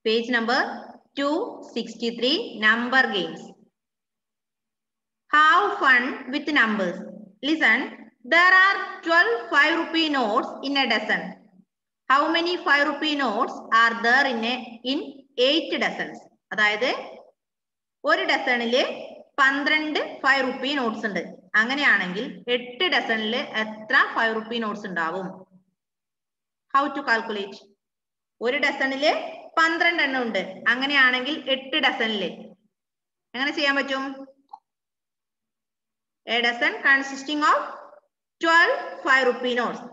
Page number 263, number games. Have fun with numbers. Listen, there are 12 5 rupee notes in a dozen. How many 5 rupee notes are there in a in 8 dozens? അതായത് ഒരു ഡസണില് പന്ത്രണ്ട് five rupee notes ഉണ്ട് അങ്ങനെയാണെങ്കിൽ എട്ട് ഡസണില് എത്ര five rupee notes ഉണ്ടാവും ഹൗ ടു കാൽക്കുലേറ്റ് ഒരു ഡസണില് പന്ത്രണ്ട് എണ്ണം ഉണ്ട് അങ്ങനെയാണെങ്കിൽ എട്ട് ഡസണില് എങ്ങനെ ചെയ്യാൻ പറ്റും a dozen consisting of twelve five rupee notes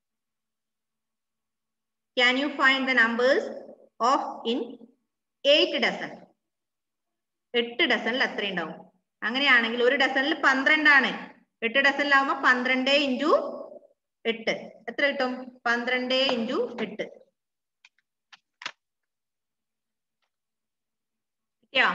can you find the numbers of in eight dozen എട്ട് ഡസണിൽ എത്ര ഉണ്ടാവും അങ്ങനെയാണെങ്കിൽ ഒരു ഡസണിൽ പന്ത്രണ്ടാണ് എട്ട് ഡസണിലാവുമ്പോ പന്ത്രണ്ട് ഇൻറ്റു എട്ട് എത്ര കിട്ടും പന്ത്രണ്ട് ഇൻറ്റു എട്ട് കിട്ടിയോ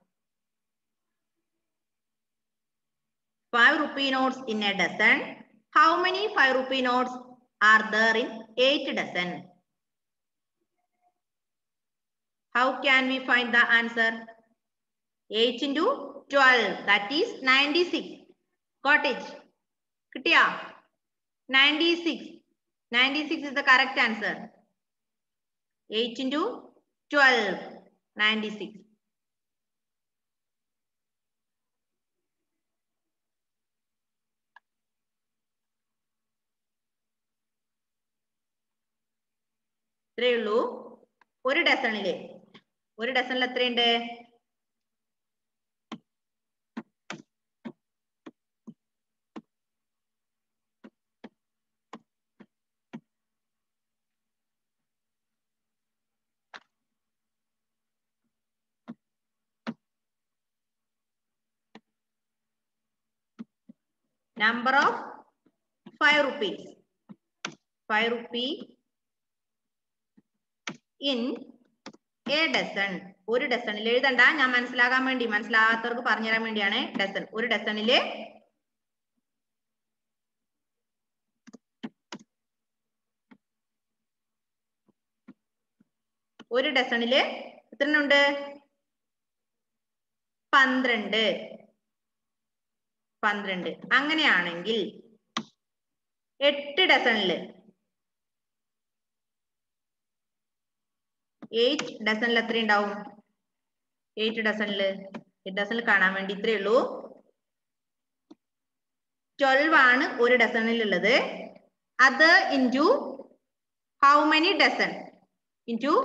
five rupee notes in a dozen how many five rupee notes are there in eight dozen how can we find the answer 8 into 12 that is 96 got it കിട്ടിയാ 96 96 is the correct answer 8 into 12 96 ഇത്രയേ ഉള്ളൂ ഒരു ഡസണില് ഒരു ഡസണിൽ എത്രയുണ്ട് number of 5 rupees 5 rupee in a dozen ഒരു ഡസണിൽ എഴുതണ്ട ഞാൻ മനസ്സിലാകാൻ വേണ്ടി മനസ്സിലാകാത്തവർക്ക് പറഞ്ഞുതരാൻ വേണ്ടിയാണ് ഡസൺ ഒരു ഡസണില് ഒരു ഡസണില് എത്ര ഉണ്ട് പന്ത്രണ്ട് പന്ത്രണ്ട് അങ്ങനെയാണെങ്കിൽ എട്ട് ഡസണില് എയ്റ്റ് ഡസണിൽ എത്ര ഉണ്ടാവും എയ്റ്റ് ഡസണില് എയ്റ്റ് ഡസണിൽ കാണാൻ വേണ്ടി ഇത്രയേ ഉള്ളൂ ട്വൽവ് ആണ് ഒരു ഡസണിൽ ഉള്ളത് അത് into how many dozen into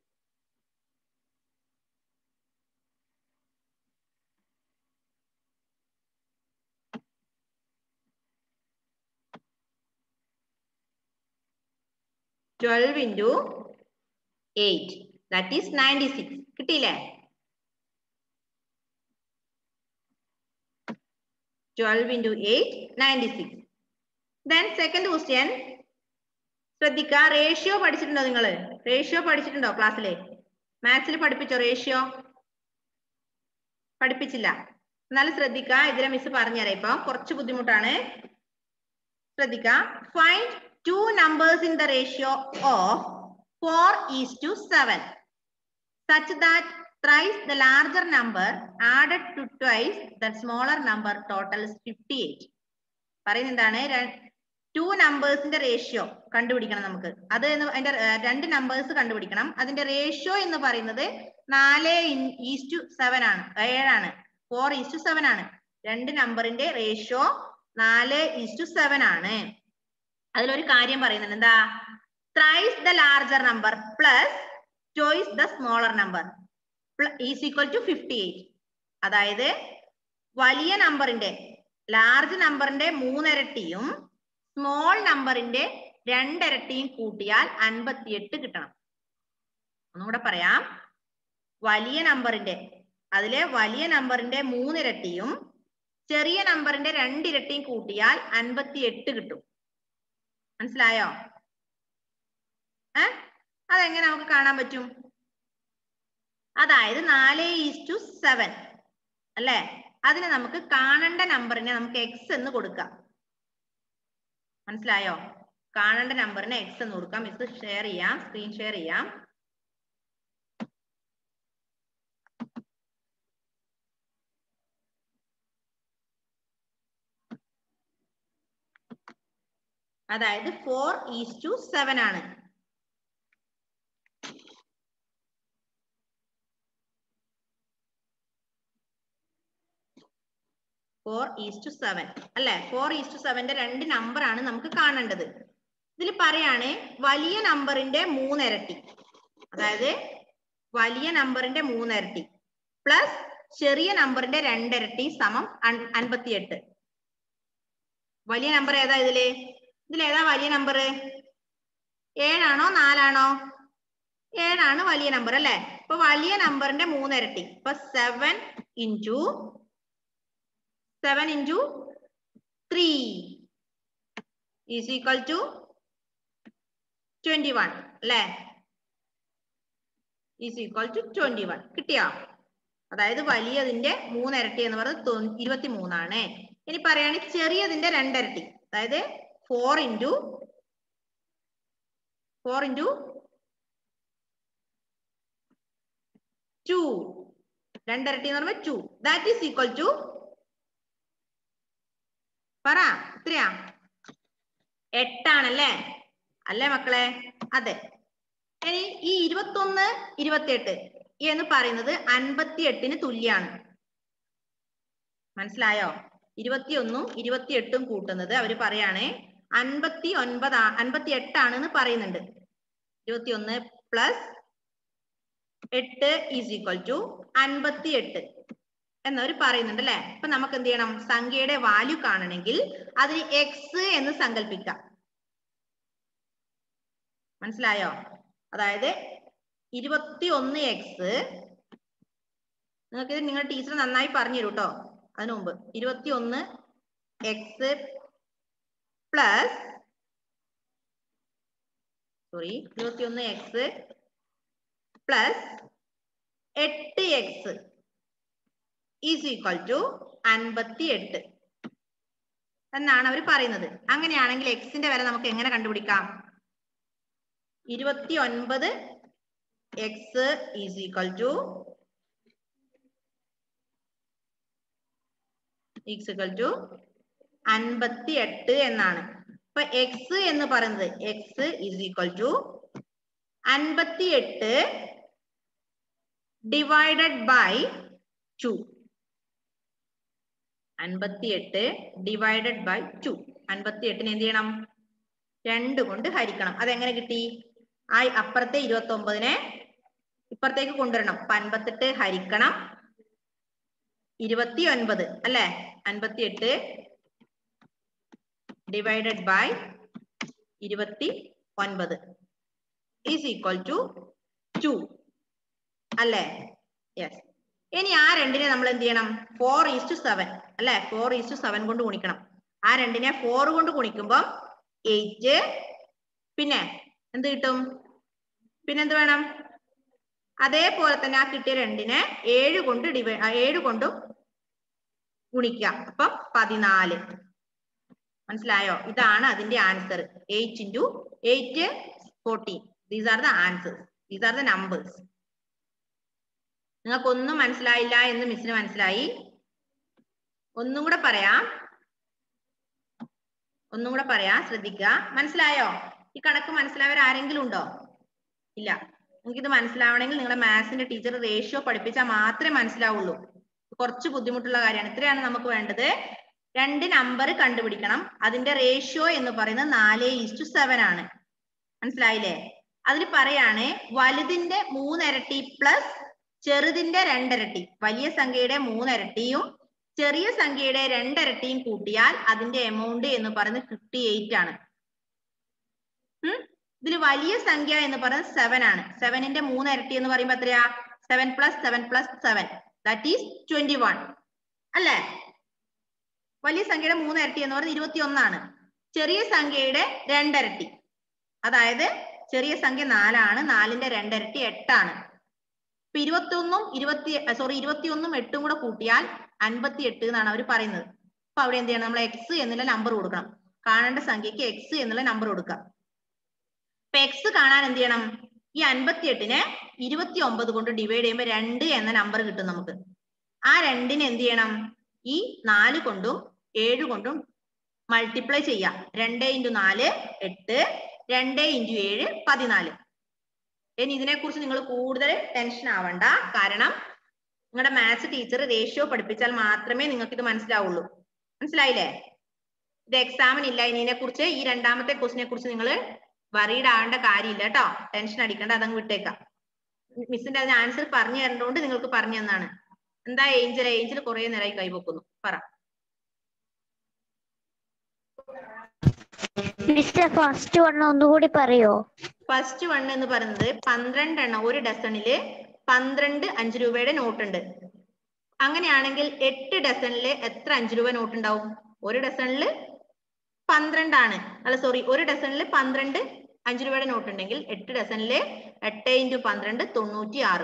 twelve into eight that is ninety six കിട്ടിയില്ലേ twelve into eight ninety six then second question ശ്രദ്ധിക്കുക റേഷ്യോ പഠിച്ചിട്ടുണ്ടോ നിങ്ങൾ റേഷ്യോ പഠിച്ചിട്ടുണ്ടോ ക്ലാസ്സിലെ മാത്സിൽ പഠിപ്പിച്ചോ റേഷ്യോ പഠിപ്പിച്ചില്ല എന്നാലും ശ്രദ്ധിക്കുക ഇതിലെ മിസ് പറഞ്ഞുതരാം ഇപ്പൊ കുറച്ച് ബുദ്ധിമുട്ടാണ് ശ്രദ്ധിക്കുക find two numbers in the ratio of 4 is to 7 such that thrice the larger number added to twice the smaller number totals 58 പറയുന്നത് എന്താണ് ടു നമ്പേഴ്സിന്റെ റേഷ്യോ കണ്ടുപിടിക്കണം നമുക്ക് അത് അതിന്റെ രണ്ട് നമ്പേഴ്സ് കണ്ടുപിടിക്കണം അതിന്റെ റേഷ്യോ എന്ന് പറയുന്നത് നാല് ഈസ്റ്റു സെവൻ ആണ് ഏഴാണ് ഫോർ ഈസ്റ്റു സെവൻ ആണ് രണ്ട് നമ്പറിന്റെ റേഷ്യോ നാല് ഈസ്റ്റു സെവൻ ആണ് അതിലൊരു കാര്യം പറയുന്നുണ്ട് എന്താ thrice the larger number plus twice the smaller number is equal to fifty eight അതായത് വലിയ നമ്പറിന്റെ ലാർജ് നമ്പറിന്റെ മൂന്നിരട്ടിയും സ്മോൾ നമ്പറിന്റെ രണ്ടിരട്ടിയും കൂട്ടിയാൽ അൻപത്തിയെട്ട് കിട്ടണം ഒന്നുകൂടെ പറയാം വലിയ നമ്പറിന്റെ അതിലെ വലിയ നമ്പറിന്റെ മൂന്നിരട്ടിയും ചെറിയ നമ്പറിന്റെ രണ്ടിരട്ടിയും കൂട്ടിയാൽ അൻപത്തിയെട്ട് കിട്ടും മനസ്സിലായോ ഏ അതെങ്ങനെ നമുക്ക് കാണാൻ പറ്റും അതായത് നാല് ഈസ്റ്റു സെവൻ അല്ലേ അതിന് നമുക്ക് കാണേണ്ട നമ്പറിനെ നമുക്ക് എക്സ് എന്ന് കൊടുക്കാം മനസ്സിലായോ കാണേണ്ട നമ്പറിനെ എക്സ് എന്ന് കൊടുക്കാം മിസ് ഷെയർ ചെയ്യാം സ്ക്രീൻ ഷെയർ ചെയ്യാം അതായത് ഫോർ ഈസ് ടു സെവൻ ആണ് ഫോർ ഈസ് ടു സെവൻ അല്ലെ ഫോർ ഈസ് ടു സെവന്റെ രണ്ട് നമ്പർ ആണ് നമുക്ക് കാണേണ്ടത് ഇതിൽ പറയാണ് വലിയ നമ്പറിന്റെ മൂന്നിരട്ടി അതായത് വലിയ നമ്പറിന്റെ മൂന്നിരട്ടി പ്ലസ് ചെറിയ നമ്പറിന്റെ രണ്ടിരട്ടി സമം അൻപത്തിയെട്ട് വലിയ നമ്പർ ഏതാ ഇതില് ഇതിൽ ഏതാ വലിയ നമ്പർ ഏഴാണോ നാലാണോ ഏഴാണ് വലിയ നമ്പർ അല്ലെ ഇപ്പൊ വലിയ നമ്പറിന്റെ മൂന്നിരട്ടി ഇപ്പൊ seven into seven into three is equal to twenty one അല്ലേ is equal to twenty one കിട്ടിയോ അതായത് വലിയതിന്റെ മൂന്നിരട്ടി എന്ന് പറയുന്നത് ഇരുപത്തി മൂന്നാണ് ഇനി പറയുകയാണെങ്കിൽ ചെറിയതിന്റെ രണ്ടിരട്ടി അതായത് four into four into two രണ്ടിരട്ടി എന്ന് പറയുമ്പോൾ two that is equal to പറ എത്രയാ എട്ടാണല്ലേ അല്ലേ മക്കളെ അതെ ഇനി ഈ ഇരുപത്തൊന്ന് ഇരുപത്തിയെട്ട് എന്ന് പറയുന്നത് അൻപത്തി എട്ടിന് തുല്യാണ് മനസ്സിലായോ ഇരുപത്തിയൊന്നും ഇരുപത്തിയെട്ടും കൂട്ടുന്നത് അവര് പറയാണ് അൻപത്തി ഒൻപത് അൻപത്തി എട്ടാണെന്ന് പറയുന്നുണ്ട് ഇരുപത്തിയൊന്ന് പ്ലസ് എട്ട് ഈസ് ഈക്വൽ ടു അൻപത്തി എട്ട് എന്നവർ പറയുന്നുണ്ട് അല്ലെ അപ്പൊ നമുക്ക് എന്ത് ചെയ്യണം സംഖ്യയുടെ വാല്യൂ കാണണമെങ്കിൽ അതിന് എക്സ് എന്ന് സങ്കല്പിക്കാം മനസ്സിലായോ അതായത് ഇരുപത്തി ഒന്ന് എക്സ് നിങ്ങൾക്ക് ഇത് നിങ്ങളുടെ ടീച്ചർ നന്നായി പറഞ്ഞു തരൂ കേട്ടോ അതിനു മുമ്പ് ഇരുപത്തി ഒന്ന് എക്സ് പ്ലസ് സോറി ഇരുപത്തി ഒന്ന് എക്സ് പ്ലസ് എട്ട് എക്സ് ഈസ് ഈക്വൽ ടു അൻപത്തി എട്ട് എന്നാണ് അവർ പറയുന്നത് അങ്ങനെയാണെങ്കിൽ എക്സിന്റെ വില നമുക്ക് എങ്ങനെ കണ്ടുപിടിക്കാം ഇരുപത്തി ഒൻപത് X is equal to equal to അൻപത്തി എട്ട് എന്നാണ് ഇപ്പൊ എക്സ് എന്ന് പറയുന്നത് എക്സ് ഈസ് ഈക്വൽ ടു അൻപത്തി എട്ട് ഡിവൈഡഡ് ബൈ ടു അൻപത്തിയെട്ട് ഡിവൈഡഡ് ബൈ ടു അൻപത്തി എട്ടിന് എന്ത് ചെയ്യണം രണ്ട് കൊണ്ട് ഹരിക്കണം അതെങ്ങനെ കിട്ടി ആ അപ്പുറത്തെ ഇരുപത്തി ഒമ്പതിനെ ഇപ്പുറത്തേക്ക് കൊണ്ടുവരണം അപ്പൊ അൻപത്തെട്ട് ഹരിക്കണം ഇരുപത്തി ഒൻപത് അല്ലെ അൻപത്തി എട്ട് ഡിവൈഡഡ് ബൈ ഇരുപത്തി ഒൻപത് ഈസ് ഈക്വൽ ടു ടു അല്ലേ യെസ് ഇനി ആ രണ്ടിനെ നമ്മൾ എന്ത് ചെയ്യണം ഫോർ ഈസ് ടു സെവൻ അല്ലെ ഫോർ ഈസ് ടു സെവൻ കൊണ്ട് ഗുണിക്കണം ആ രണ്ടിനെ ഫോർ കൊണ്ട് ഗുണിക്കുമ്പം എയ്റ്റ് പിന്നെ എന്ത് കിട്ടും പിന്നെ എന്ത് വേണം അതേപോലെ തന്നെ ആ കിട്ടിയ രണ്ടിനെ ഏഴ് കൊണ്ട് ഡിവൈ ഏഴ് കൊണ്ടും ഗുണിക്കുക അപ്പം പതിനാല് മനസ്സിലായോ ഇതാണ് അതിന്റെ answer eight into eight fourteen these are the answers these are the numbers നിങ്ങൾക്കൊന്നും മനസ്സിലായില്ല എന്ന് മിസ്സിന് മനസ്സിലായി ഒന്നും കൂടെ പറയാം ഒന്നും കൂടെ പറയാം ശ്രദ്ധിക്കുക മനസ്സിലായോ ഈ കണക്ക് മനസ്സിലായവർ ആരെങ്കിലും ഉണ്ടോ ഇല്ല നിങ്ങൾക്ക് ഇത് മനസ്സിലാവണമെങ്കിൽ നിങ്ങളുടെ മാത്സിന്റെ ടീച്ചർ റേഷ്യോ പഠിപ്പിച്ചാൽ മാത്രമേ മനസ്സിലാവുള്ളൂ കുറച്ച് ബുദ്ധിമുട്ടുള്ള കാര്യമാണ് ഇത്രയാണ് നമുക്ക് വേണ്ടത് രണ്ട് നമ്പർ കണ്ടുപിടിക്കണം അതിന്റെ റേഷ്യോ എന്ന് പറയുന്നത് നാല് ഈസ്റ്റു സെവൻ ആണ് മനസ്സിലായില്ലേ അതിൽ പറയാണ് വലുതിന്റെ മൂന്നിരട്ടി പ്ലസ് ചെറുതിന്റെ രണ്ടിരട്ടി വലിയ സംഖ്യയുടെ മൂന്നിരട്ടിയും ചെറിയ സംഖ്യയുടെ രണ്ടിരട്ടിയും കൂട്ടിയാൽ അതിന്റെ എമൗണ്ട് എന്ന് പറയുന്നത് ഫിഫ്റ്റി എയ്റ്റ് ആണ് ഇതിൽ വലിയ സംഖ്യ എന്ന് പറയുന്നത് സെവൻ ആണ് സെവനിന്റെ മൂന്നിരട്ടി എന്ന് പറയുമ്പോൾ എത്രയാ seven plus seven plus seven that is twenty one അല്ലേ വലിയ സംഖ്യയുടെ മൂന്നിരട്ടി എന്ന് പറയുന്നത് ഇരുപത്തി ഒന്നാണ് ചെറിയ സംഖ്യയുടെ രണ്ടിരട്ടി അതായത് ചെറിയ സംഖ്യ നാലാണ് നാലിന്റെ രണ്ടിരട്ടി എട്ടാണ് ഇപ്പൊ ഇരുപത്തി ഒന്നും ഇരുപത്തി സോറി ഇരുപത്തി ഒന്നും എട്ടും കൂടെ കൂട്ടിയാൽ അൻപത്തി എട്ട് എന്നാണ് അവർ പറയുന്നത് അപ്പൊ അവിടെ എന്ത് ചെയ്യണം നമ്മൾ എക്സ് എന്നുള്ള നമ്പർ കൊടുക്കണം കാണേണ്ട സംഖ്യക്ക് എക്സ് എന്നുള്ള നമ്പർ കൊടുക്കാം ഇപ്പൊ എക്സ് കാണാൻ എന്ത് ചെയ്യണം ഈ അൻപത്തി എട്ടിനെ ഇരുപത്തി ഒമ്പത് കൊണ്ട് ഡിവൈഡ് ചെയ്യുമ്പോൾ രണ്ട് എന്ന നമ്പർ കിട്ടും നമുക്ക് ആ രണ്ടിന് എന്ത് ചെയ്യണം ഈ നാല് കൊണ്ടും ഏഴ് കൊണ്ടും മൾട്ടിപ്ലൈ ചെയ്യാം രണ്ട് ഇൻറ്റു നാല് എട്ട് രണ്ട് ഇൻറ്റു ഏഴ് പതിനാല് ഇനി ഇതിനെക്കുറിച്ച് നിങ്ങൾ കൂടുതൽ ടെൻഷൻ ആവണ്ട കാരണം നിങ്ങളുടെ മാത്സ് ടീച്ചർ റേഷ്യോ പഠിപ്പിച്ചാൽ മാത്രമേ നിങ്ങൾക്ക് ഇത് മനസ്സിലാവുള്ളൂ മനസ്സിലായില്ലേ ഇത് എക്സാമിന് ഇല്ല ഇതിനെ കുറിച്ച് ഈ രണ്ടാമത്തെ ക്വസ്റ്റിനെ കുറിച്ച് നിങ്ങൾ വറീഡ് ആവേണ്ട കാര്യമില്ല കേട്ടോ ടെൻഷൻ അടിക്കേണ്ട അതങ്ങ് വിട്ടേക്കാം മിസ്സിന്റെ അതിന് ആൻസർ പറഞ്ഞു തരേണ്ടതുകൊണ്ട് നിങ്ങൾക്ക് പറഞ്ഞു തന്നാണ് എന്താ ഏഞ്ചൽ ഏഞ്ചൽ കുറെ നേരമായി കൈവക്കുന്നു പറ മിസ്റ്റർ ഫസ്റ്റ് വണ്ണം ഒന്നുകൂടി പറയോ ഫസ്റ്റ് വൺ എന്ന് പറയുന്നത് പന്ത്രണ്ട് എണ്ണം ഒരു ഡസണില് പന്ത്രണ്ട് അഞ്ച് രൂപയുടെ നോട്ട് ഉണ്ട് അങ്ങനെയാണെങ്കിൽ എട്ട് ഡസണില് എത്ര അഞ്ച് രൂപ നോട്ട് ഉണ്ടാവും ഒരു ഡസണില് പന്ത്രണ്ടാണ് അല്ല സോറി ഒരു ഡസണില് പന്ത്രണ്ട് അഞ്ച് രൂപയുടെ നോട്ട് ഉണ്ടെങ്കിൽ എട്ട് ഡസണില് എട്ട് ഇൻറ്റു പന്ത്രണ്ട് തൊണ്ണൂറ്റി ആറ്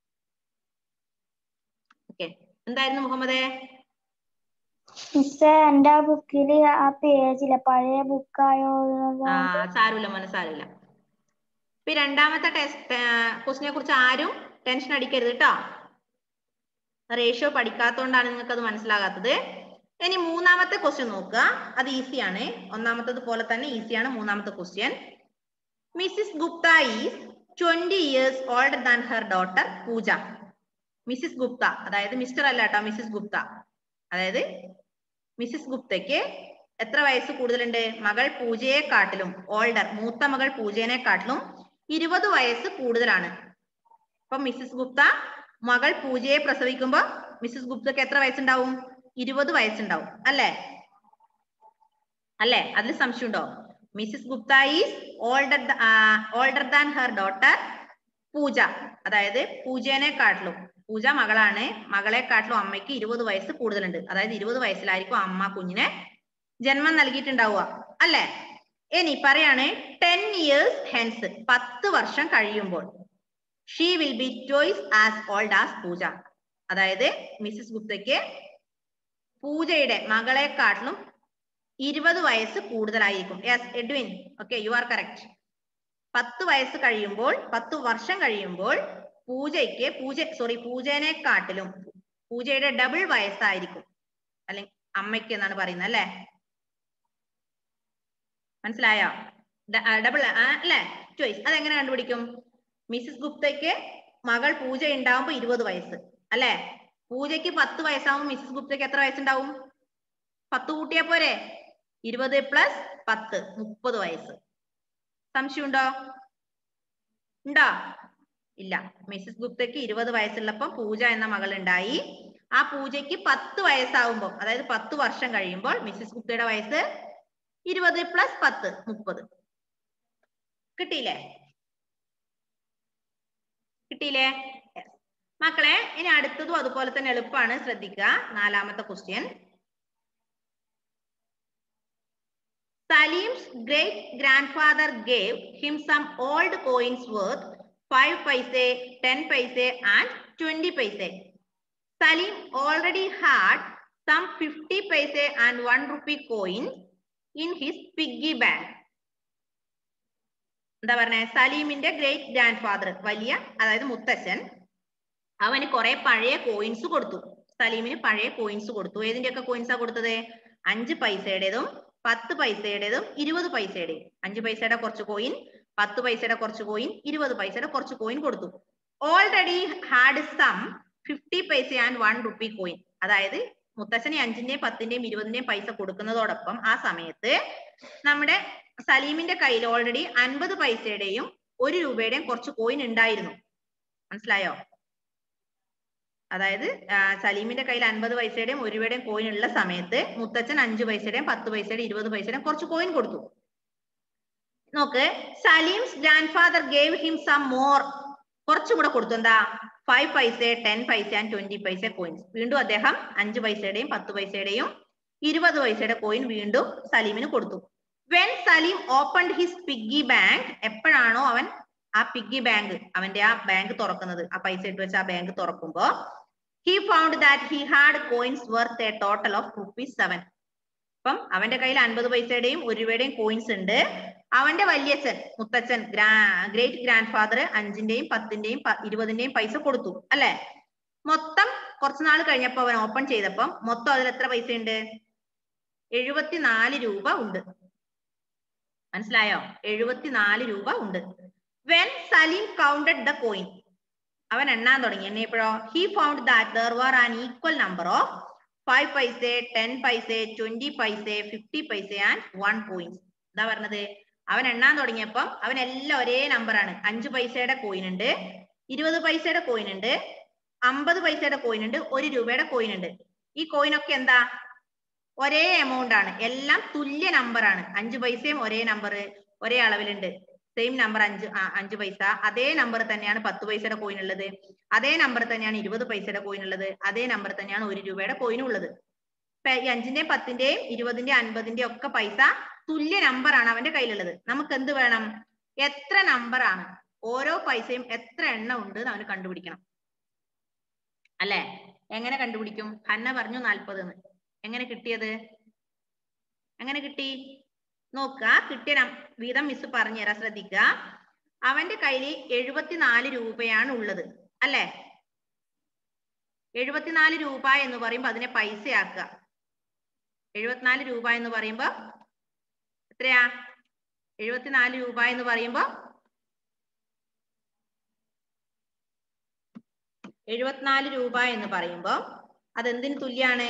ഓക്കെ എന്തായിരുന്നു മുഹമ്മദേ മിസ്റ്റർ എന്റെ ബുക്കില് ആ പേജില്ല പഴയ ബുക്കായോ ആ സാരമില്ല മോനെ സാരമില്ല ഇപ്പൊ ഈ രണ്ടാമത്തെ ടെസ്റ്റ് ക്വസ്റ്റിനെ കുറിച്ച് ആരും ടെൻഷൻ അടിക്കരുത് കേട്ടോ റേഷ്യോ പഠിക്കാത്തോണ്ടാണ് നിങ്ങൾക്ക് അത് മനസ്സിലാകാത്തത് ഇനി മൂന്നാമത്തെ ക്വസ്റ്റ്യൻ നോക്കുക അത് ഈസിയാണ് ഒന്നാമത്തത് പോലെ തന്നെ ഈസിയാണ് മൂന്നാമത്തെ question Mrs Gupta is twenty years older than her daughter Pooja Mrs Gupta അതായത് മിസ്റ്റർ അല്ല കേട്ടോ മിസ്സിസ് ഗുപ്ത അതായത് മിസ്സിസ് ഗുപ്തയ്ക്ക് എത്ര വയസ്സ് കൂടുതലുണ്ട് മകൾ പൂജയെക്കാട്ടിലും ഓൾഡർ മൂത്ത മകൾ പൂജേനെക്കാട്ടിലും ഇരുപത് വയസ്സ് കൂടുതലാണ് അപ്പൊ മിസ്സിസ് ഗുപ്ത മകൾ പൂജയെ പ്രസവിക്കുമ്പോ മിസ്സിസ് ഗുപ്തക്ക് എത്ര വയസ്സുണ്ടാവും ഇരുപത് വയസ്സുണ്ടാവും അല്ലേ അല്ലേ അതിൽ സംശയമുണ്ടോ Mrs Gupta is older older than her daughter Pooja അതായത് പൂജേനെക്കാട്ടിലും പൂജ മകളാണ് മകളെക്കാട്ടിലും അമ്മയ്ക്ക് ഇരുപത് വയസ്സ് കൂടുതലുണ്ട് അതായത് ഇരുപത് വയസ്സിലായിരിക്കും അമ്മ കുഞ്ഞിനെ ജന്മം നൽകിയിട്ടുണ്ടാവുക അല്ലേ ഇനി പറയാണ് ടെൻ ഇയേഴ്സ് ഹെൻസ് പത്ത് വർഷം കഴിയുമ്പോൾ she will be twice as old as Pooja അതായത് മിസ്സിസ് ഗുപ്തയ്ക്ക് പൂജയുടെ മകളെക്കാട്ടിലും ഇരുപത് വയസ്സ് കൂടുതലായിരിക്കും yes Edwin okay you are correct പത്ത് വയസ്സ് കഴിയുമ്പോൾ പത്ത് വർഷം കഴിയുമ്പോൾ പൂജയ്ക്ക് പൂജ സോറി പൂജേനെക്കാട്ടിലും പൂജയുടെ ഡബിൾ വയസ്സായിരിക്കും അല്ലെങ്കിൽ അമ്മയ്ക്ക് എന്നാണ് പറയുന്നത് അല്ലേ മനസ്സിലായോ ഡബിൾ അല്ലേ ചോയ്സ് അതെങ്ങനെ കണ്ടുപിടിക്കും മിസ്സിസ് ഗുപ്തയ്ക്ക് മകൾ പൂജ ഉണ്ടാവുമ്പോ ഇരുപത് വയസ്സ് അല്ലേ പൂജയ്ക്ക് പത്ത് വയസ്സാവുമ്പോൾ മിസ്സിസ് ഗുപ്തയ്ക്ക് എത്ര വയസ്സുണ്ടാവും പത്ത് കൂട്ടിയാ പോരെ ഇരുപത് പ്ലസ് പത്ത് മുപ്പത് വയസ്സ് സംശയമുണ്ടോ ഉണ്ടോ ഇല്ല മിസ്സിസ് ഗുപ്തയ്ക്ക് ഇരുപത് വയസ്സുള്ളപ്പോ പൂജ എന്ന മകൾ ഉണ്ടായി ആ പൂജയ്ക്ക് പത്ത് വയസ്സാവുമ്പോൾ അതായത് പത്ത് വർഷം കഴിയുമ്പോൾ മിസ്സിസ് ഗുപ്തയുടെ വയസ്സ് ഇരുപത് പ്ലസ് പത്ത് മുപ്പത് കിട്ടിയില്ലേ കിട്ടിയില്ലേ Yes. മക്കളെ ഇനി അടുത്തതും അതുപോലെ തന്നെ എളുപ്പമാണ് ശ്രദ്ധിക്കുക നാലാമത്തെ question Salim's great grandfather gave him some old coins worth 5 paise, 10 paise, and 20 paise. Salim already had some 50 paise and 1 rupee coin in his piggy bank. എന്താ പറഞ്ഞേ സലീമിന്റെ ഗ്രേറ്റ് ഗ്രാൻഡ് ഫാദർ വലിയ അതായത് മുത്തച്ഛൻ അവന് കുറെ പഴയ കോയിൻസ് കൊടുത്തു സലീമിന് പഴയ കോയിൻസ് കൊടുത്തു ഏതിന്റെയൊക്കെ കോയിൻസാ കൊടുത്തത് അഞ്ച് പൈസയുടേതും പത്ത് പൈസയുടേതും ഇരുപത് പൈസയുടെയും അഞ്ച് പൈസയുടെ കുറച്ച് കോയിൻ പത്ത് പൈസയുടെ കുറച്ച് കോയിൻ ഇരുപത് പൈസയുടെ കുറച്ച് കോയിൻ കൊടുത്തു already had some fifty paise and one rupee coin അതായത് മുത്തച്ഛന് അഞ്ചിന്റെയും പത്തിന്റെയും ഇരുപതിന്റെയും പൈസ കൊടുക്കുന്നതോടൊപ്പം ആ സമയത്ത് നമ്മുടെ സലീമിന്റെ കയ്യിൽ ഓൾറെഡി അൻപത് പൈസയുടെയും ഒരു രൂപയുടെയും കുറച്ച് കോയിൻ ഉണ്ടായിരുന്നു മനസ്സിലായോ അതായത് ആ, സലീമിന്റെ കയ്യിൽ അൻപത് പൈസയുടെയും ഒരു രൂപയുടെയും കോയിൻ ഉള്ള സമയത്ത് മുത്തച്ഛൻ അഞ്ച് പൈസയുടെയും പത്ത് പൈസയുടെയും ഇരുപത് പൈസയുടെയും കുറച്ച് കോയിൻ കൊടുത്തു നോക്ക് Salim's grandfather gave him some more കുറച്ചും കൂടെ കൊടുത്തു എന്താ ഫൈവ് പൈസ ടെൻ പൈസ ആൻഡ് ട്വന്റി പൈസ കോയിൻസ് വീണ്ടും അദ്ദേഹം അഞ്ച് പൈസയുടെയും പത്ത് പൈസയുടെയും ഇരുപത് പൈസയുടെ കോയിൻ വീണ്ടും സലീമിന് കൊടുത്തു when Salim opened his piggy bank എപ്പോഴാണോ അവൻ ആ പിഗ്ഗി ബാങ്ക് അവന്റെ ആ ബാങ്ക് തുറക്കുന്നത് ആ പൈസ ഇട്ട് വെച്ച് ആ ബാങ്ക് തുറക്കുമ്പോ he found that he had coins worth a total of rupees seven അപ്പം അവന്റെ കയ്യിൽ അൻപത് പൈസയുടെയും ഒരു രൂപയുടെയും കോയിൻസ് ഉണ്ട് അവന്റെ വല്യച്ഛൻ മുത്തച്ഛൻ ഗ്രാ ഗ്രേറ്റ് ഗ്രാൻഡ് ഫാദർ അഞ്ചിന്റെയും പത്തിന്റെയും പ- ഇരുപതിന്റെയും പൈസ കൊടുത്തു അല്ലെ മൊത്തം കുറച്ച് നാൾ കഴിഞ്ഞപ്പോ അവൻ ഓപ്പൺ ചെയ്തപ്പം മൊത്തം അതിൽ എത്ര പൈസ ഉണ്ട് എഴുപത്തിനാല് രൂപ ഉണ്ട് മനസ്സിലായോ എഴുപത്തിനാല് രൂപ ഉണ്ട് when Salim counted the coin അവൻ എണ്ണാൻ തുടങ്ങി എന്നെപ്പോഴോ he found that there were an equal number of five paise ten paise twenty paise fifty paise and one point എന്താ പറഞ്ഞത് അവൻ എണ്ണാൻ തുടങ്ങിയപ്പം അവൻ എല്ലാം ഒരേ നമ്പറാണ് അഞ്ച് പൈസയുടെ കോയിൻ ഉണ്ട് ഇരുപത് പൈസയുടെ കോയിൻ ഉണ്ട് അമ്പത് പൈസയുടെ കോയിൻ ഉണ്ട് ഒരു രൂപയുടെ കോയിൻ ഉണ്ട് ഈ കോയിൻ ഒക്കെ എന്താ ഒരേ എമൗണ്ട് ആണ് എല്ലാം തുല്യ നമ്പർ ആണ് അഞ്ച് പൈസയും ഒരേ നമ്പർ ഒരേ അളവിലുണ്ട് സെയിം നമ്പർ അഞ്ച് ആ, അഞ്ച് പൈസ അതേ നമ്പർ തന്നെയാണ് പത്ത് പൈസയുടെ കോയിൻ ഉള്ളത് അതേ നമ്പർ തന്നെയാണ് ഇരുപത് പൈസയുടെ കോയിൻ ഉള്ളത് അതേ നമ്പർ തന്നെയാണ് ഒരു രൂപയുടെ കോയിനും ഉള്ളത് ഇപ്പൊ ഈ അഞ്ചിന്റെയും പത്തിന്റെയും ഇരുപതിന്റെയും അൻപതിന്റെയും ഒക്കെ പൈസ തുല്യ നമ്പർ ആണ് അവന്റെ കയ്യിലുള്ളത് നമുക്ക് എന്ത് വേണം എത്ര നമ്പർ ആണ് ഓരോ പൈസയും എത്ര എണ്ണം ഉണ്ട് എന്ന് അവന് കണ്ടുപിടിക്കണം അല്ലെ എങ്ങനെ കണ്ടുപിടിക്കും ഹന്ന പറഞ്ഞു നാൽപ്പത് എന്ന് എങ്ങനെ കിട്ടിയത് എങ്ങനെ കിട്ടി നോക്കുക കിട്ടിയ നം- വീതം മിസ് പറഞ്ഞുതരാം ശ്രദ്ധിക്കുക അവന്റെ കയ്യിൽ എഴുപത്തിനാല് രൂപയാണ് ഉള്ളത് അല്ലെ എഴുപത്തിനാല് രൂപ എന്ന് പറയുമ്പോ അതിനെ പൈസയാക്കുക എഴുപത്തിനാല് രൂപ എന്ന് പറയുമ്പോ എത്രയാ എഴുപത്തിനാല് രൂപ എന്ന് പറയുമ്പോ എഴുപത്തിനാല് രൂപ എന്ന് പറയുമ്പോ അതെന്തിന് തുല്യാണ്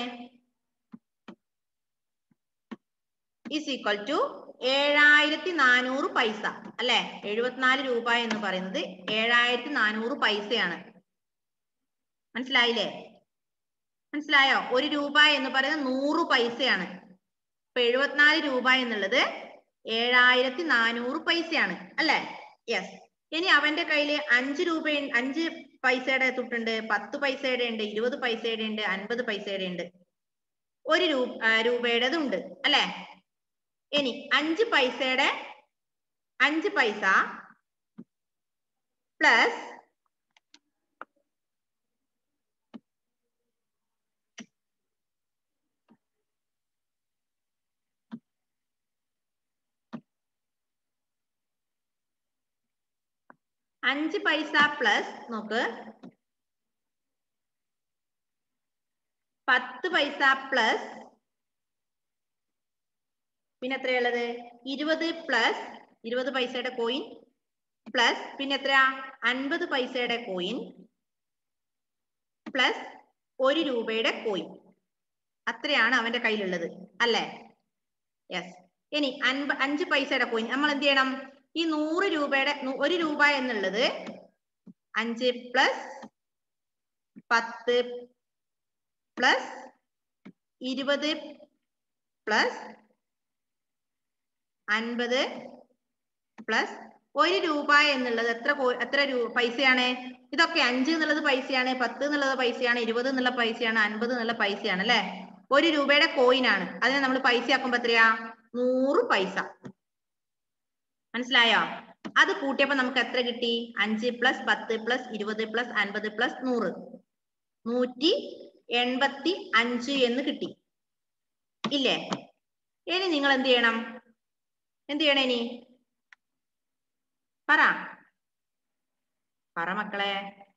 ഈസ് ഈക്വൽ ടു ഏഴായിരത്തി നാനൂറ് പൈസ അല്ലെ എഴുപത്തിനാല് രൂപ എന്ന് പറയുന്നത് ഏഴായിരത്തി നാനൂറ് പൈസയാണ് മനസ്സിലായില്ലേ മനസ്സിലായോ ഒരു രൂപ എന്ന് പറയുന്നത് നൂറ് പൈസയാണ് ഇപ്പൊ എഴുപത്തിനാല് രൂപ എന്നുള്ളത് ഏഴായിരത്തി നാനൂറ് പൈസയാണ് അല്ലെ യെസ് ഇനി അവന്റെ കയ്യില് അഞ്ച് രൂപ അഞ്ച് പൈസയുടെ തുട്ടുണ്ട് പത്ത് പൈസയുടെ ഉണ്ട് ഇരുപത് പൈസയുടെ ഉണ്ട് അൻപത് പൈസയുടെ ഉണ്ട് ഒരു രൂപ രൂപയുടേത് ഉണ്ട് അല്ലെ ഇനി അഞ്ച് പൈസയുടെ അഞ്ച് പൈസ പ്ലസ് അഞ്ച് പൈസ പ്ലസ് നോക്ക് പത്ത് പൈസ പ്ലസ് പിന്നെ എത്രയുള്ളത് ഇരുപത് പ്ലസ് ഇരുപത് പൈസയുടെ കോയിൻ പ്ലസ് പിന്നെ എത്രയാ അൻപത് പൈസയുടെ കോയിൻ പ്ലസ് ഒരു രൂപയുടെ കോയിൻ അത്രയാണ് അവന്റെ കയ്യിലുള്ളത് അല്ലേ യെസ് ഇനി അൻപ അഞ്ച് പൈസയുടെ കോയിൻ നമ്മൾ എന്ത് ചെയ്യണം ഈ നൂറ് രൂപയുടെ നു- ഒരു രൂപ എന്നുള്ളത് അഞ്ച് പ്ലസ് പത്ത് പ്ലസ് ഇരുപത് പ്ലസ് അൻപത് പ്ലസ് ഒരു രൂപ എന്നുള്ളത് എത്ര കോ- എത്ര രൂ പൈസയാണ് ഇതൊക്കെ അഞ്ച് എന്നുള്ളത് പൈസയാണ് പത്ത് എന്നുള്ളത് പൈസയാണ് ഇരുപത് എന്നുള്ള പൈസയാണ് അൻപത് എന്നുള്ള പൈസയാണ് അല്ലെ ഒരു രൂപയുടെ കോയിൻ ആണ് അതിനെ നമ്മൾ പൈസ ആക്കുമ്പോ എത്രയാ നൂറ് പൈസ മനസ്സിലായോ അത് കൂട്ടിയപ്പോ നമുക്ക് എത്ര കിട്ടി അഞ്ച് പ്ലസ് പത്ത് പ്ലസ് ഇരുപത് പ്ലസ് അൻപത് പ്ലസ് നൂറ് നൂറ്റി എൺപത്തി അഞ്ച് എന്ന് കിട്ടി ഇല്ലേ ഇനി നിങ്ങൾ എന്ത് ചെയ്യണം എന്ത് ചെയ്യണം ഇനി പറ പറ മക്കളെ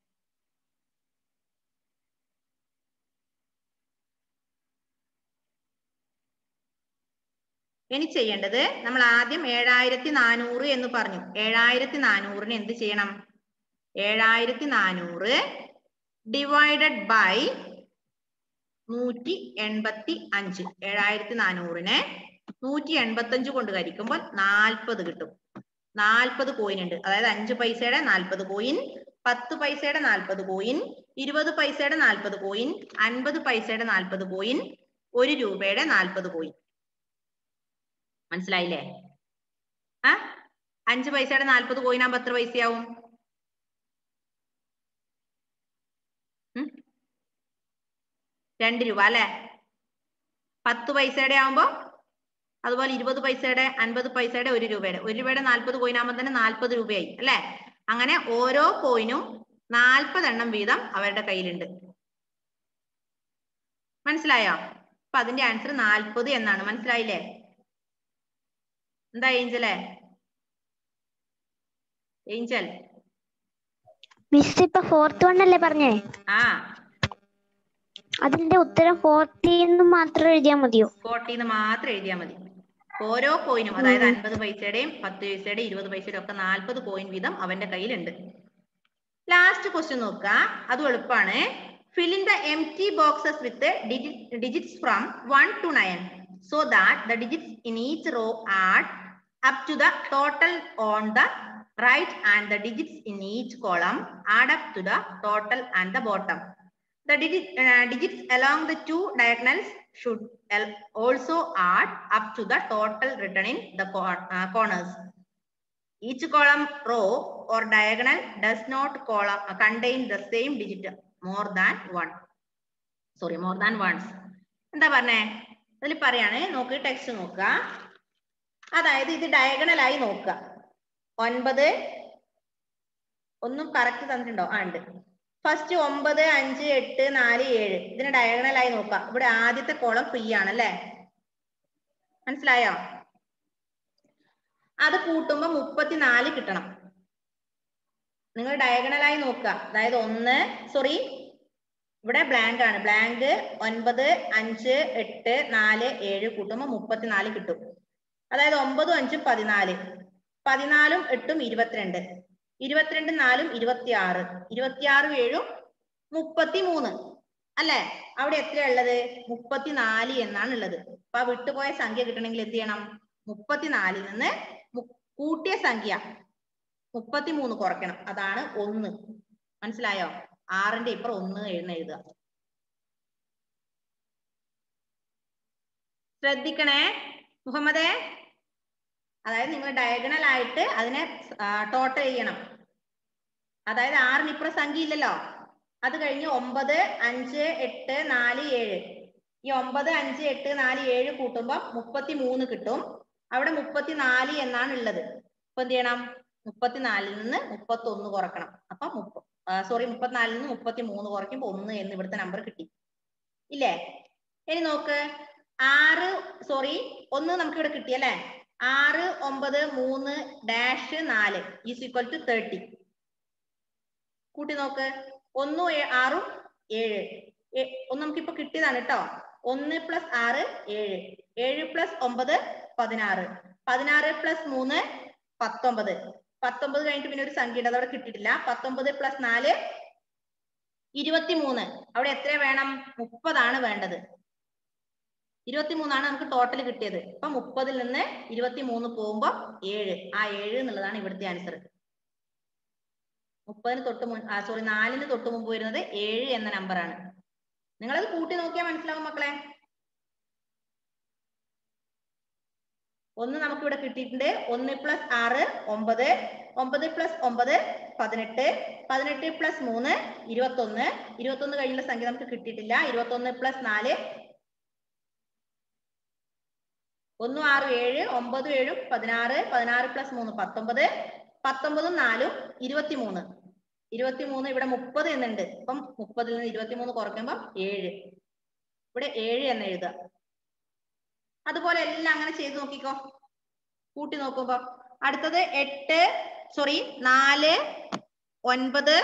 ഇനി ചെയ്യേണ്ടത് നമ്മൾ ആദ്യം ഏഴായിരത്തി നാനൂറ് എന്ന് പറഞ്ഞു ഏഴായിരത്തി നാനൂറിന് എന്ത് ചെയ്യണം ഏഴായിരത്തി നാനൂറ് ഡിവൈഡഡ് ബൈ നൂറ്റി എൺപത്തി അഞ്ച് ഏഴായിരത്തി നാനൂറിനെ നൂറ്റി എൺപത്തി അഞ്ച് കൊണ്ട് ഹരിക്കുമ്പോൾ നാൽപ്പത് കിട്ടും നാൽപ്പത് കോയിൻ ഉണ്ട് അതായത് അഞ്ച് പൈസയുടെ നാൽപ്പത് കോയിൻ പത്ത് പൈസയുടെ നാൽപ്പത് കോയിൻ ഇരുപത് പൈസയുടെ നാൽപ്പത് കോയിൻ അൻപത് പൈസയുടെ നാൽപ്പത് കോയിൻ ഒരു രൂപയുടെ നാൽപ്പത് കോയിൻ മനസ്സിലായില്ലേ ആ അഞ്ച് പൈസയുടെ നാൽപ്പത് കോയിൻ ആകുമ്പോ എത്ര പൈസയാവും ഉം? രണ്ട് രൂപ അല്ലെ പത്ത് പൈസയുടെ ആവുമ്പോ അതുപോലെ ഇരുപത് പൈസയുടെ അൻപത് പൈസയുടെ ഒരു രൂപയുടെ ഒരു രൂപയുടെ നാൽപ്പത് കോയിൻ ആകുമ്പോൾ തന്നെ നാൽപ്പത് രൂപയായി അല്ലെ അങ്ങനെ ഓരോ കോയിനും നാൽപ്പത് എണ്ണം വീതം അവരുടെ കയ്യിലുണ്ട് മനസ്സിലായോ അപ്പൊ അതിന്റെ ആൻസർ നാൽപ്പത് എന്നാണ് മനസ്സിലായില്ലേ എന്താ ഏഞ്ചലേ ഏഞ്ചൽ മിസ് ഇപ്പൊ ഫോർത്ത് വൺ അല്ലേ പറഞ്ഞേ ആ അതിന്റെ ഉത്തരം ഫോർട്ടി എന്ന് മാത്രം എഴുതിയാൽ മതിയോ ഫോർട്ടീന്ന് മാത്രം എഴുതിയാൽ മതി ഓരോ കോയിനും അതായത് അൻപത് പൈസയുടെയും പത്ത് പൈസയുടെയും ഇരുപത് പൈസയുടെയും ഒക്കെ നാൽപ്പത് കോയിൻ വീതം അവന്റെ കയ്യിലുണ്ട് ലാസ്റ്റ് ക്വസ്റ്റ്യൻ നോക്കുക അതും എളുപ്പമാണ് fill in the empty boxes with the digit, digits from 1 to 9 so that the digits in each row add up to the total on the right and the digits in each column add up to the total and the bottom the digit, uh, digits along the two diagonals should al- also add up to the total written in the cor- uh, corners each column row or diagonal does not column, uh, contain the same digit more than one. Sorry, more than once. എന്താ പറഞ്ഞേ ഇതിൽ പറയാണ് നോക്ക് text നോക്കുക അതായത് ഇത് diagonal ആയി നോക്കുക ഒൻപത് ഒന്നും കറക്റ്റ് തന്നിട്ടുണ്ടോ ആ ഉണ്ട് ഫസ്റ്റ് ഒമ്പത് അഞ്ച് എട്ട് നാല് ഏഴ് ഇതിന് ഡയഗണൽ ആയി നോക്കുക ഇവിടെ ആദ്യത്തെ കോളം ഫ്രീ ആണ് അല്ലേ മനസ്സിലായോ അത് കൂട്ടുമ്പോ മുപ്പത്തിനാല് കിട്ടണം നിങ്ങൾ ഡയഗണലായി നോക്കുക അതായത് ഒന്ന് സോറി ഇവിടെ ബ്ലാങ്ക് ആണ് ബ്ലാങ്ക് ഒൻപത് അഞ്ച് എട്ട് നാല് ഏഴ് കൂട്ടുമ്പോൾ മുപ്പത്തിനാല് കിട്ടും അതായത് ഒമ്പതും അഞ്ചും പതിനാല് പതിനാലും എട്ടും ഇരുപത്തിരണ്ട് ഇരുപത്തിരണ്ട് നാലും ഇരുപത്തിയാറ് ഇരുപത്തിയാറും ഏഴും മുപ്പത്തി മൂന്ന് അല്ലെ അവിടെ എത്രയാ ഉള്ളത് മുപ്പത്തിനാല് എന്നാണ് ഉള്ളത് അപ്പൊ ആ വിട്ടുപോയ സംഖ്യ കിട്ടണമെങ്കിൽ എന്ത് ചെയ്യണം മുപ്പത്തിനാലിൽ നിന്ന് മു- കൂട്ടിയ സംഖ്യ മുപ്പത്തിമൂന്ന് കുറയ്ക്കണം അതാണ് ഒന്ന് മനസ്സിലായോ ആറിന്റെ ഇപ്പുറം ഒന്ന് എഴുന്ന എഴുതുക ശ്രദ്ധിക്കണേ മുഹമ്മദേ അതായത് നിങ്ങൾ ഡയഗണൽ ആയിട്ട് അതിനെ ടോട്ടൽ ചെയ്യണം അതായത് ആറിന് ഇപ്പുറം സംഖ്യ ഇല്ലല്ലോ അത് കഴിഞ്ഞ് ഒമ്പത് അഞ്ച് എട്ട് നാല് ഏഴ് ഈ ഒമ്പത് അഞ്ച് എട്ട് നാല് ഏഴ് കൂട്ടുമ്പോൾ മുപ്പത്തി മൂന്ന് കിട്ടും അവിടെ മുപ്പത്തിനാല് എന്നാണ് ഉള്ളത് അപ്പൊ എന്ത് ചെയ്യണം മുപ്പത്തിനാലിൽ നിന്ന് മുപ്പത്തി ഒന്ന് കുറക്കണം അപ്പൊ മുപ്പ സോറി മുപ്പത്തിനാലിൽ നിന്ന് മുപ്പത്തി മൂന്ന് കുറയ്ക്കുമ്പോ ഒന്ന് എന്ന് ഇവിടുത്തെ നമ്പർ കിട്ടി ഇല്ലേ ഇനി നോക്ക് ആറ് സോറി ഒന്ന് നമുക്ക് ഇവിടെ കിട്ടി അല്ലേ ആറ് ഒമ്പത് മൂന്ന് ഡാഷ് നാല് ഈസ് ഈക്വൽ ടു തേർട്ടി കൂട്ടി നോക്ക് ഒന്നും ഏ- ആറും ഏഴ് ഏ- ഒന്ന് നമുക്കിപ്പോ കിട്ടിയതാണ് കേട്ടോ ഒന്ന് പ്ലസ് ആറ് ഏഴ് ഏഴ് പ്ലസ് ഒമ്പത് പതിനാറ് പതിനാറ് പ്ലസ് മൂന്ന് പത്തൊമ്പത് പത്തൊമ്പത് കഴിഞ്ഞിട്ട് പിന്നെ ഒരു സംഖ്യ ഉണ്ട് അതവിടെ കിട്ടിയിട്ടില്ല പത്തൊമ്പത് പ്ലസ് നാല് ഇരുപത്തിമൂന്ന് അവിടെ എത്ര വേണം മുപ്പതാണ് വേണ്ടത് ഇരുപത്തിമൂന്നാണ് നമുക്ക് ടോട്ടൽ കിട്ടിയത് അപ്പൊ മുപ്പതിൽ നിന്ന് ഇരുപത്തിമൂന്ന് പോകുമ്പോ ഏഴ് ആ ഏഴ് എന്നുള്ളതാണ് ഇവിടുത്തെ ആൻസർ മുപ്പതിന് തൊട്ട് മുൻ സോറി നാലിന് തൊട്ട് മുമ്പ് വരുന്നത് ഏഴ് എന്ന നമ്പറാണ് നിങ്ങളത് കൂട്ടി നോക്കിയാൽ മനസ്സിലാവും മക്കളെ ഒന്ന് നമുക്ക് ഇവിടെ കിട്ടിയിട്ടുണ്ട് ഒന്ന് പ്ലസ് ആറ് ഒമ്പത് ഒമ്പത് പ്ലസ് ഒമ്പത് പതിനെട്ട് പതിനെട്ട് പ്ലസ് മൂന്ന് ഇരുപത്തൊന്ന് ഇരുപത്തൊന്ന് കഴിഞ്ഞുള്ള സംഖ്യ നമുക്ക് കിട്ടിയിട്ടില്ല ഇരുപത്തൊന്ന് പ്ലസ് നാല് ഒന്നും ആറും ഏഴ് ഒമ്പതും ഏഴും പതിനാറ് പതിനാറ് പ്ലസ് മൂന്ന് പത്തൊമ്പത് പത്തൊമ്പതും നാലും ഇരുപത്തിമൂന്ന് ഇരുപത്തിമൂന്ന് ഇവിടെ മുപ്പത് എന്നുണ്ട് അപ്പം മുപ്പതിൽ നിന്ന് ഇരുപത്തിമൂന്ന് കുറയ്ക്കുമ്പോൾ ഏഴ് ഇവിടെ ഏഴ് എന്ന് എഴുതുക അതുപോലെ എല്ലാം അങ്ങനെ ചെയ്ത് നോക്കിക്കോ കൂട്ടി നോക്കുമ്പോ അടുത്തത് എട്ട് സോറി നാല് ഒൻപത്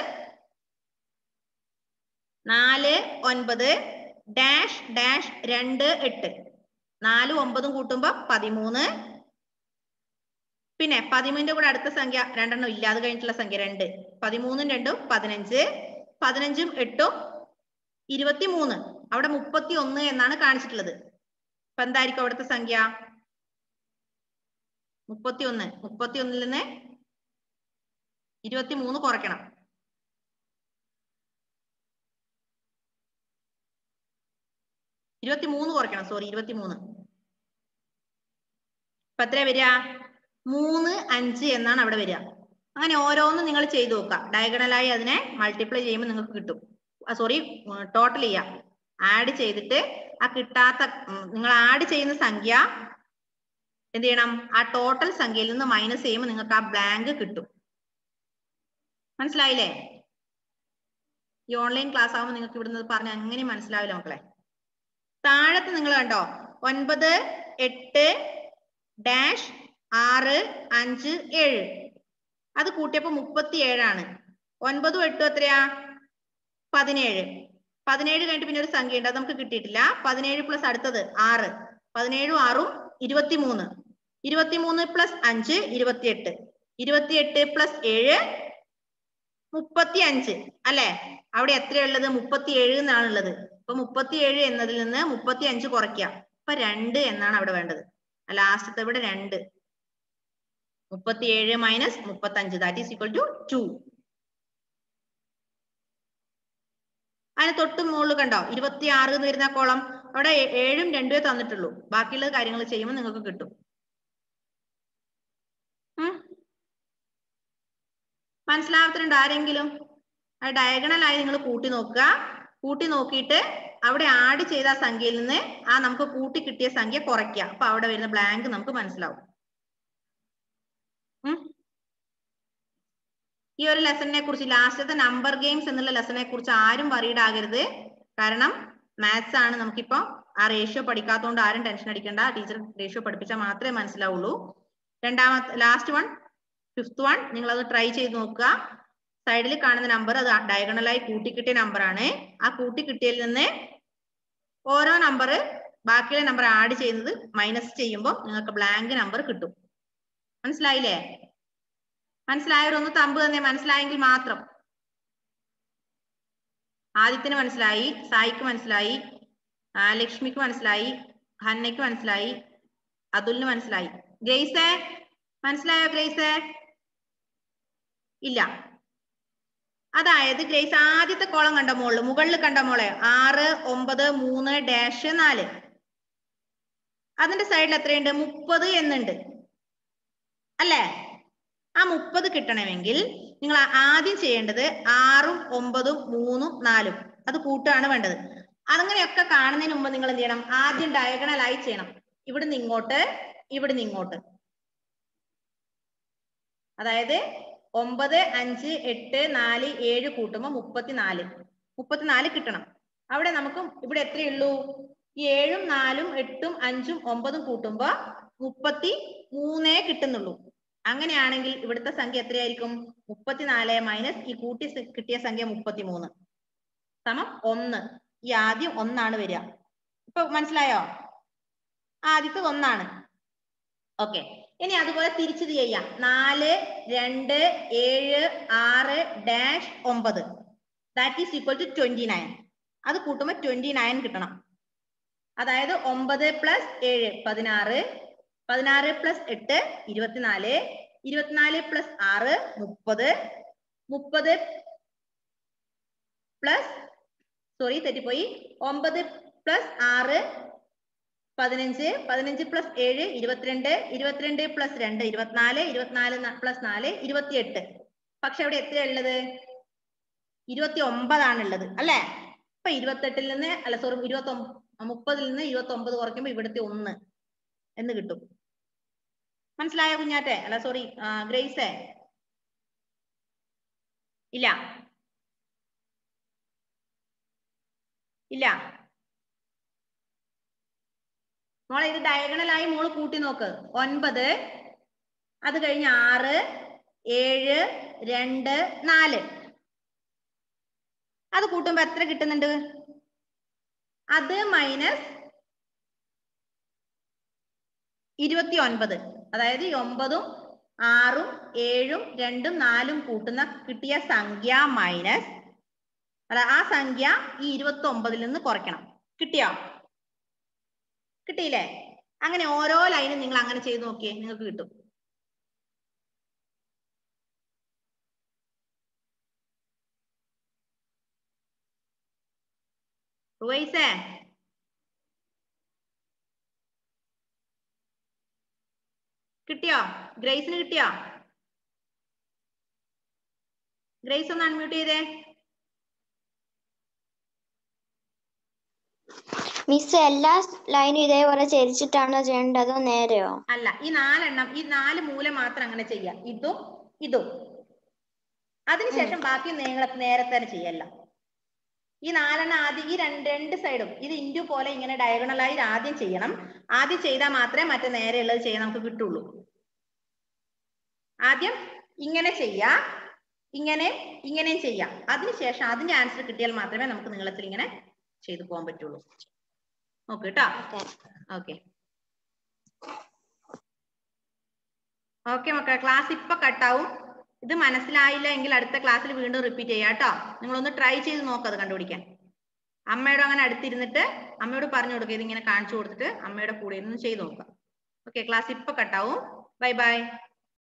നാല് ഒൻപത് ഡാഷ് ഡാഷ് രണ്ട് എട്ട് നാലും ഒമ്പതും കൂട്ടുമ്പോ പതിമൂന്ന് പിന്നെ പതിമൂന്നിന്റെ കൂടെ അടുത്ത സംഖ്യ രണ്ടെണ്ണം ഇല്ല അത് കഴിഞ്ഞിട്ടുള്ള സംഖ്യ രണ്ട് പതിമൂന്നും രണ്ടും പതിനഞ്ച് പതിനഞ്ചും എട്ടും ഇരുപത്തിമൂന്ന് അവിടെ മുപ്പത്തി ഒന്ന് എന്നാണ് കാണിച്ചിട്ടുള്ളത് അപ്പൊ എന്തായിരിക്കും അവിടുത്തെ സംഖ്യ മുപ്പത്തി ഒന്ന് മുപ്പത്തി ഒന്നിൽ നിന്ന് ഇരുപത്തിമൂന്ന് കുറയ്ക്കണം ഇരുപത്തിമൂന്ന് കുറയ്ക്കണം സോറി ഇരുപത്തിമൂന്ന് ഇപ്പൊ എത്രയാ വരിക മൂന്ന് അഞ്ച് എന്നാണ് അവിടെ വരിക അങ്ങനെ ഓരോന്നും നിങ്ങൾ ചെയ്തു നോക്കുക ഡയഗണലായി അതിനെ മൾട്ടിപ്ലൈ ചെയ്യുമ്പോൾ നിങ്ങൾക്ക് കിട്ടും സോറി ടോട്ടൽ ചെയ്യാം ആഡ് ചെയ്തിട്ട് ആ കിട്ടാത്ത ഉം, നിങ്ങൾ ആഡ് ചെയ്യുന്ന സംഖ്യ എന്ത് ചെയ്യണം ആ ടോട്ടൽ സംഖ്യയിൽ നിന്ന് മൈനസ് ചെയ്യുമ്പോൾ നിങ്ങൾക്ക് ആ ബ്ലാങ്ക് കിട്ടും മനസ്സിലായില്ലേ ഈ ഓൺലൈൻ ക്ലാസ് ആകുമ്പോൾ നിങ്ങൾക്ക് ഇവിടുന്ന് പറഞ്ഞ അങ്ങനെ മനസ്സിലാവില്ല മക്കളെ താഴത്ത് നിങ്ങൾ കണ്ടോ ഒൻപത് എട്ട് ഡാഷ് ആറ് അഞ്ച് ഏഴ് അത് കൂട്ടിയപ്പോ മുപ്പത്തി ഏഴാണ് ഒൻപതും എട്ടും എത്രയാ പതിനേഴ് പതിനേഴ് കഴിഞ്ഞിട്ട് പിന്നെ ഒരു സംഖ്യ ഉണ്ട് അത് നമുക്ക് കിട്ടിയിട്ടില്ല പതിനേഴ് പ്ലസ് അടുത്തത് ആറ് പതിനേഴും ആറും ഇരുപത്തിമൂന്ന് ഇരുപത്തിമൂന്ന് പ്ലസ് അഞ്ച് ഇരുപത്തിയെട്ട് ഇരുപത്തിയെട്ട് പ്ലസ് ഏഴ് മുപ്പത്തി അഞ്ച് അല്ലെ അവിടെ എത്രയുള്ളത് മുപ്പത്തി ഏഴ് എന്നാണ് ഉള്ളത് അപ്പൊ മുപ്പത്തി ഏഴ് എന്നതിൽ നിന്ന് മുപ്പത്തി അഞ്ച് കുറയ്ക്കുക അപ്പൊ രണ്ട് എന്നാണ് അവിടെ വേണ്ടത് ലാസ്റ്റത്തെ ഇവിടെ രണ്ട് മുപ്പത്തി ഏഴ് മൈനസ് മുപ്പത്തി അഞ്ച് that is equal to two അതിന് തൊട്ട് മുകളിൽ കണ്ടോ ഇരുപത്തി ആറ് എന്ന് വരുന്ന കോളം അവിടെ ഏ- ഏഴും രണ്ടുമേ തന്നിട്ടുള്ളൂ ബാക്കിയുള്ള കാര്യങ്ങൾ ചെയ്യുമ്പോൾ നിങ്ങൾക്ക് കിട്ടും ഉം. മനസ്സിലാവാത്തിട്ടുണ്ട് ആരെങ്കിലും ആ ഡയഗണൽ ആയി നിങ്ങൾ കൂട്ടി നോക്കുക കൂട്ടി നോക്കിയിട്ട് അവിടെ ആഡ് ചെയ്ത ആ സംഖ്യയിൽ നിന്ന് ആ നമുക്ക് കൂട്ടി കിട്ടിയ സംഖ്യ കുറയ്ക്കുക അപ്പൊ അവിടെ വരുന്ന ബ്ലാങ്ക് നമുക്ക് മനസ്സിലാവും ഉം. ഈ ഒരു ലെസണിനെ കുറിച്ച് ലാസ്റ്റത്തെ നമ്പർ ഗെയിംസ് എന്നുള്ള ലെസണിനെ കുറിച്ച് ആരും വറീഡ് ആകരുത് കാരണം മാത്സ് ആണ് നമുക്കിപ്പോ ആ റേഷ്യോ പഠിക്കാത്തതുകൊണ്ട് ആരും ടെൻഷൻ അടിക്കണ്ട ടീച്ചർ റേഷ്യോ പഠിപ്പിച്ചാൽ മാത്രമേ മനസ്സിലാവുള്ളൂ രണ്ടാമത്തെ ലാസ്റ്റ് വൺ ഫിഫ്ത് വൺ നിങ്ങൾ അത് ട്രൈ ചെയ്ത് നോക്കുക സൈഡിൽ കാണുന്ന നമ്പർ അത് ഡയഗണലായി കൂട്ടിക്കിട്ടിയ നമ്പർ ആണ് ആ കൂട്ടിക്കിട്ടിയതിൽ നിന്ന് ഓരോ നമ്പർ ബാക്കിയുള്ള നമ്പർ ആഡ് ചെയ്യുന്നത് മൈനസ് ചെയ്യുമ്പോൾ നിങ്ങൾക്ക് ബ്ലാങ്ക് നമ്പർ കിട്ടും മനസ്സിലായില്ലേ മനസ്സിലായവരൊന്ന് തമ്പ് തന്നെ മനസ്സിലായെങ്കിൽ മാത്രം ആദിത്യന് മനസ്സിലായി സായിക്ക് മനസ്സിലായി ആ, ലക്ഷ്മിക്ക് മനസ്സിലായി ഹന്നയ്ക്ക് മനസ്സിലായി അതുലിന് മനസ്സിലായി ഗ്രേസേ മനസ്സിലായോ ഗ്രേസേ ഇല്ല അതായത് ഗ്രേസ് ആദ്യത്തെ കോളം കണ്ട മോള് മുകളിൽ കണ്ട മോളെ ആറ് ഒമ്പത് മൂന്ന് ഡാഷ് നാല് അതിന്റെ സൈഡിൽ എത്രയുണ്ട് മുപ്പത് എന്നുണ്ട് അല്ലേ ആ മുപ്പത് കിട്ടണമെങ്കിൽ നിങ്ങൾ ആദ്യം ചെയ്യേണ്ടത് ആറും ഒമ്പതും മൂന്നും നാലും അത് കൂട്ടുകയാണ് വേണ്ടത് അങ്ങനെയൊക്കെ കാണുന്നതിന് മുമ്പ് നിങ്ങൾ എന്ത് ചെയ്യണം ആദ്യം ഡയഗണൽ ആയി ചെയ്യണം ഇവിടുന്ന് ഇങ്ങോട്ട് ഇവിടുന്ന് ഇങ്ങോട്ട് അതായത് ഒമ്പത് അഞ്ച് എട്ട് നാല് ഏഴ് കൂട്ടുമ്പോൾ മുപ്പത്തിനാല് മുപ്പത്തിനാല് കിട്ടണം അവിടെ നമുക്ക് ഇവിടെ എത്രയുള്ളൂ ഈ ഏഴും നാലും എട്ടും അഞ്ചും ഒമ്പതും കൂട്ടുമ്പോ മുപ്പത്തി മൂന്നേ കിട്ടുന്നുള്ളൂ അങ്ങനെയാണെങ്കിൽ ഇവിടുത്തെ സംഖ്യ എത്രയായിരിക്കും മുപ്പത്തിനാല് മൈനസ് ഈ കൂട്ടി സ- കിട്ടിയ സംഖ്യ മുപ്പത്തിമൂന്ന് സമം ഒന്ന് ഈ ആദ്യം ഒന്നാണ് വരിക ഇപ്പൊ മനസ്സിലായോ ആദ്യത്തെ ഒന്നാണ് ഓക്കെ ഇനി അതുപോലെ തിരിച്ചത് ചെയ്യാം നാല് രണ്ട് ഏഴ് ആറ് ഡാഷ് ഒമ്പത് that is equal to twenty nine അത് കൂട്ടുമ്പോൾ ട്വന്റി നയൻ കിട്ടണം അതായത് ഒമ്പത് പ്ലസ് ഏഴ് പതിനാറ് പതിനാറ് പ്ലസ് എട്ട് ഇരുപത്തിനാല് ഇരുപത്തിനാല് പ്ലസ് ആറ് മുപ്പത് മുപ്പത് പ്ലസ് സോറി തെറ്റിപ്പോയി ഒമ്പത് പ്ലസ് ആറ് പതിനഞ്ച് പതിനഞ്ച് പ്ലസ് ഏഴ് ഇരുപത്തിരണ്ട് ഇരുപത്തിരണ്ട് പ്ലസ് രണ്ട് ഇരുപത്തിനാല് ഇരുപത്തിനാല് പ്ലസ് നാല് ഇരുപത്തിയെട്ട് പക്ഷെ അവിടെ എത്രയാ ഉള്ളത് ഇരുപത്തി ഒമ്പതാണ് ഉള്ളത് അല്ലെ ഇപ്പൊ ഇരുപത്തെട്ടിൽ നിന്ന് അല്ല സോറി ഇരുപത്തി മുപ്പതിൽ നിന്ന് ഇരുപത്തി ഒമ്പത് കുറയ്ക്കുമ്പോ ഇവിടുത്തെ ഒന്ന് എന്ന് കിട്ടും മനസ്സിലായോ കുഞ്ഞാറ്റെ അല്ല സോറി ഗ്രേസേ ഇല്ല ഇല്ല മോളെ ഇത് ഡയഗണലായി മോള് കൂട്ടി നോക്ക് ഒൻപത് അത് കഴിഞ്ഞ് ആറ് ഏഴ് രണ്ട് നാല് അത് കൂട്ടുമ്പോ എത്ര കിട്ടുന്നുണ്ട് അത് മൈനസ് ഇരുപത്തി ഒൻപത് അതായത് ഈ ഒമ്പതും ആറും ഏഴും രണ്ടും നാലും കൂട്ടുന്ന കിട്ടിയ സംഖ്യ മൈനസ് അല്ല ആ സംഖ്യ ഈ ഇരുപത്തി ഒമ്പതിൽ നിന്ന് കുറയ്ക്കണം കിട്ടിയോ കിട്ടിയില്ലേ അങ്ങനെ ഓരോ ലൈനും നിങ്ങൾ അങ്ങനെ ചെയ്ത് നോക്കിയേ നിങ്ങൾക്ക് കിട്ടും റുവൈസേ കിട്ടിയോ ഗ്രേസിന് കിട്ടിയോ ഗ്രേസ് ഒന്ന് അൺമ്യൂട്ട് ചെയ്തേ മിസ് എല്ലാ ലൈനും ഇതേപോലെ ചരിച്ചിട്ടാണോ ചെയ്യേണ്ടത് അതോ നേരെയോ അല്ല ഈ നാലെണ്ണം ഈ നാല് മൂല മാത്രം അങ്ങനെ ചെയ്യാം ഇതും ഇതും അതിനുശേഷം ബാക്കി നീള നേരെ തന്നെ ചെയ്യല്ല ഈ നാലെണ്ണം ആദ്യം ഈ രണ്ട് രണ്ട് സൈഡും ഇത് ഇൻഡു പോലെ ഇങ്ങനെ ഡയഗണലായി ആദ്യം ചെയ്യണം ആദ്യം ചെയ്താൽ മാത്രമേ മറ്റേ നേരെയുള്ളത് ചെയ്യാൻ നമുക്ക് കിട്ടുള്ളൂ ആദ്യം ഇങ്ങനെ ചെയ്യാ ഇങ്ങനെ ഇങ്ങനെയും ചെയ്യാം അതിനുശേഷം അതിന്റെ ആൻസർ കിട്ടിയാൽ മാത്രമേ നമുക്ക് നീളത്തിൽ ഇങ്ങനെ ചെയ്തു പോകാൻ പറ്റുള്ളൂ നോക്ക് കേട്ടോ ഓക്കെ ഓക്കെ ഓക്കെ മക്കളെ ക്ലാസ് ഇപ്പൊ കട്ടാവും ഇത് മനസ്സിലായില്ല എങ്കിൽ അടുത്ത ക്ലാസ്സിൽ വീണ്ടും റിപ്പീറ്റ് ചെയ്യാം കേട്ടോ നിങ്ങളൊന്ന് ട്രൈ ചെയ്ത് നോക്ക് അത് കണ്ടുപിടിക്കാൻ അമ്മയോട് അങ്ങനെ അടുത്തിരുന്നിട്ട് അമ്മയോട് പറഞ്ഞു കൊടുക്കുക ഇതിങ്ങനെ കാണിച്ചു കൊടുത്തിട്ട് അമ്മയുടെ കൂടെ ഇരുന്ന് ചെയ്ത് നോക്കുക ഓക്കെ ക്ലാസ് ഇപ്പൊ കട്ടാവും ബൈ ബൈ